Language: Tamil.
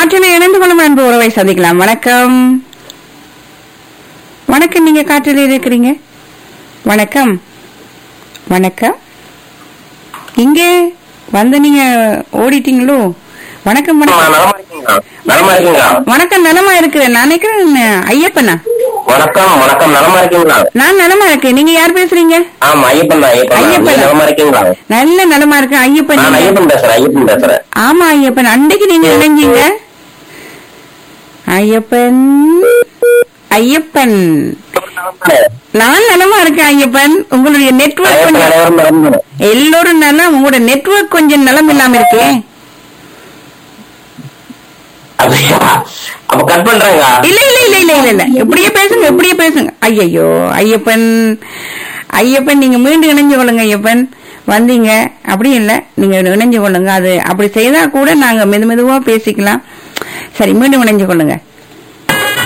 காற்றில் இணைந்து கொள்ளும் அன்பு உறவை சந்திக்கலாம் வணக்கம் வணக்கம் நீங்க காற்றில் இருக்கிறீங்க வணக்கம் வணக்கம் இங்கே வந்து நீங்க ஓடிட்டீங்களோ வணக்கம் ஆமா, வணக்கம் நலமா இருக்கீங்களா நலமா இருக்கீங்களா வணக்கம் நலமா இருக்கிறேன் நான் நினைக்கிறேன் ஐயப்பனா வணக்கம் வணக்கம் நலமா இருக்கீங்களா நான் நலமா இருக்கேன் நீங்க யார் பேசுறீங்க ஆமா ஐயப்பன் தான் ஐயப்பன் தான். ஐயப்பன். நீங்க நலமா இருக்கீங்களா நல்ல நலமா இருக்கேன் ஐயப்பன் நான் நீங்க- ஐயப்பன் பேசுறேன் ஐயப்பன் பேசுறேன் ஆமா ஐயப்பன் அன்றைக்கு நீங்க இணைஞ்சீங்க ஐயப்பன் ஐயப்பன் நான் நலமா இருக்கேன் ஐயப்பன் உங்களுடைய நெட்வொர்க் ஐயப்பன் கொஞ்சம் அனைவரும் நலம் எல்லோரும் நலம் உங்களோட நெட்வொர்க் கொஞ்சம் நலம் இல்லாம இருக்கே அப்படியா அப்ப கட் பண்றேங்க இல்ல இல்ல இல்ல இல்ல இல்ல இல்ல இப்படியே பேசுங்க இப்படியே பேசுங்க ஐயையோ ஐயப்பன் ஐயப்பன் நீங்க மீண்டும் இணைஞ்சு கொள்ளுங்க ஐயப்பன் வந்தீங்க அப்படி இல்ல நீங்க இணைஞ்சு கொள்ளுங்க அது அப்படி செய்தா கூட நாங்க மெது மெதுவா பேசிக்கலாம் சரி மீண்டும் இணைஞ்சு கொள்ளுங்க